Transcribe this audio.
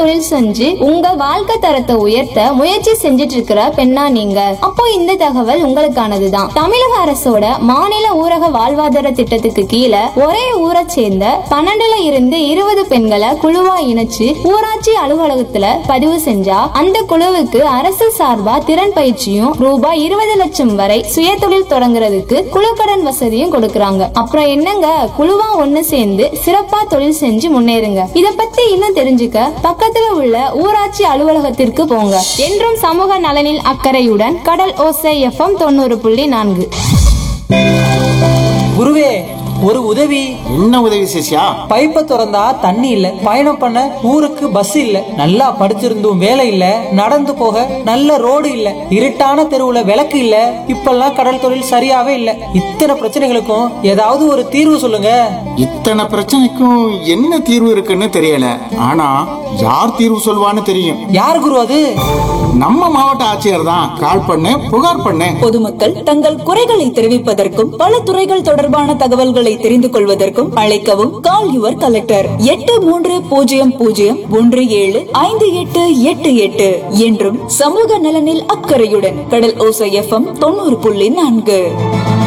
தொழில் செஞ்சு உங்க வாழ்க்கை தரத்தை உயர்த்த முயற்சி செஞ்சுட்டு இருக்கிற பெண்ணா நீங்க அப்போ இந்த தகவல் உங்களுக்கானதுதான் தமிழக அரசோட மாநில ஊரக வாழ்வாதார திட்டத்துக்கு கீழே ஒரே ஊரை சேர்ந்த பன்னெண்டுல இருந்து இருபது பெண்களை குழுவா இணைச்சு ஊராட்சி அலுவலகத்துல பதிவு செஞ்சா அந்த குழுவுக்கு அரசு சார்பா திறன் பயிற்சியும் ரூபாய் இருபது லட்சம் வரை சுயதொழில் தொடங்குறதுக்கு குழு கடன் வசதியும் கொடுக்கறாங்க அப்புறம் என்னங்க குழுவா ஒண்ணு சேர்ந்து சிறப்பா தொழில் செஞ்சு முன்னேறுங்க இத பத்தி இன்னும் தெரிஞ்சுக்க பக்கத்துல உள்ள ஊராட்சி அலுவலகத்திற்கு போங்க என்றும் சமூக நலனில் அக்கறையுடன் கடல் ஓசை எஃப்எம் தொண்ணூறு புள்ளி நான்கு குருவே ஒரு உதவி என்ன உதவி சிஷ்யா பைப்பை திறந்தா தண்ணி இல்ல பயணம் பண்ண ஊருக்கு பஸ் இல்ல நல்லா படிச்சிருந்தும் வேலை இல்ல நடந்து போக நல்ல ரோடு இல்ல இருட்டான தெருவுல விளக்கு இல்ல இப்பெல்லாம் கடல் தொழில் சரியாவே இல்ல இத்தனை பிரச்சனைகளுக்கும் ஏதாவது ஒரு தீர்வு சொல்லுங்க இத்தனை பிரச்சனைக்கும் என்ன தீர்வு இருக்குன்னு தெரியல ஆனா யார் தீர்வு சொல்வான்னு தெரியும் யார் குரு அது நம்ம மாவட்ட ஆட்சியர் தான் கால் பண்ணு புகார் பண்ணு பொதுமக்கள் தங்கள் குறைகளை தெரிவிப்பதற்கும் பல துறைகள் தொடர்பான தகவல்களை தெரிந்து கொள்வதற்கும் அழைக்கவும் கால் யுவர் கலெக்டர் எட்டு மூன்று பூஜ்ஜியம் பூஜ்ஜியம் ஒன்று ஏழு ஐந்து எட்டு எட்டு எட்டு என்றும் சமூக நலனில் அக்கறையுடன் கடல் ஓசை எஃப்எம் தொண்ணூறு புள்ளி நான்கு